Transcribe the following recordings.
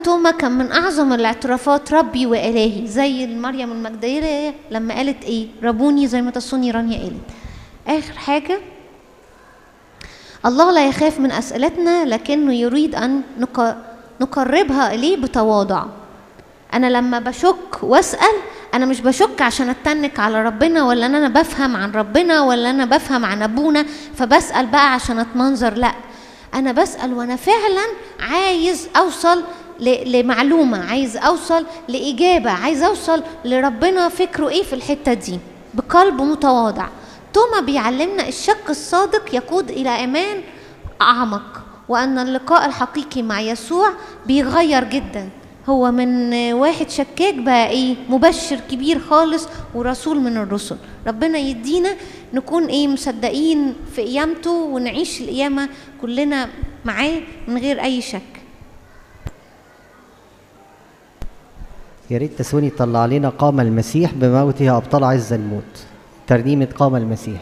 توما كان من اعظم الاعترافات ربي والهي زي مريم المجدليه لما قالت ايه ربوني زي ما تصوني رانيا قالت اخر حاجه الله لا يخاف من اسئلتنا لكنه يريد ان نق- نقربها اليه بتواضع انا لما بشك واسال انا مش بشك عشان اتنك على ربنا ولا ان انا بفهم عن ربنا ولا انا بفهم عن ابونا فبسال بقى عشان اتمنظر لا انا بسال وانا فعلا عايز اوصل ل- لمعلومه عايز اوصل لاجابه عايز اوصل لربنا فكره ايه في الحته دي بقلب متواضع توما بيعلمنا الشك الصادق يقود الى ايمان اعمق وان اللقاء الحقيقي مع يسوع بيغير جدا هو من واحد شكاك بقى ايه مبشر كبير خالص ورسول من الرسل ربنا يدينا نكون ايه مصدقين في قيامته ونعيش القيامة كلنا معاه من غير اي شك يا ريت تسوني تطلع لنا قام المسيح بموته أبطال عز الموت ترنيمة قام المسيح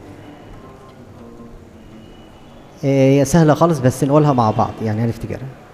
هي سهلة خالص بس نقولها مع بعض يعني هنفتكرها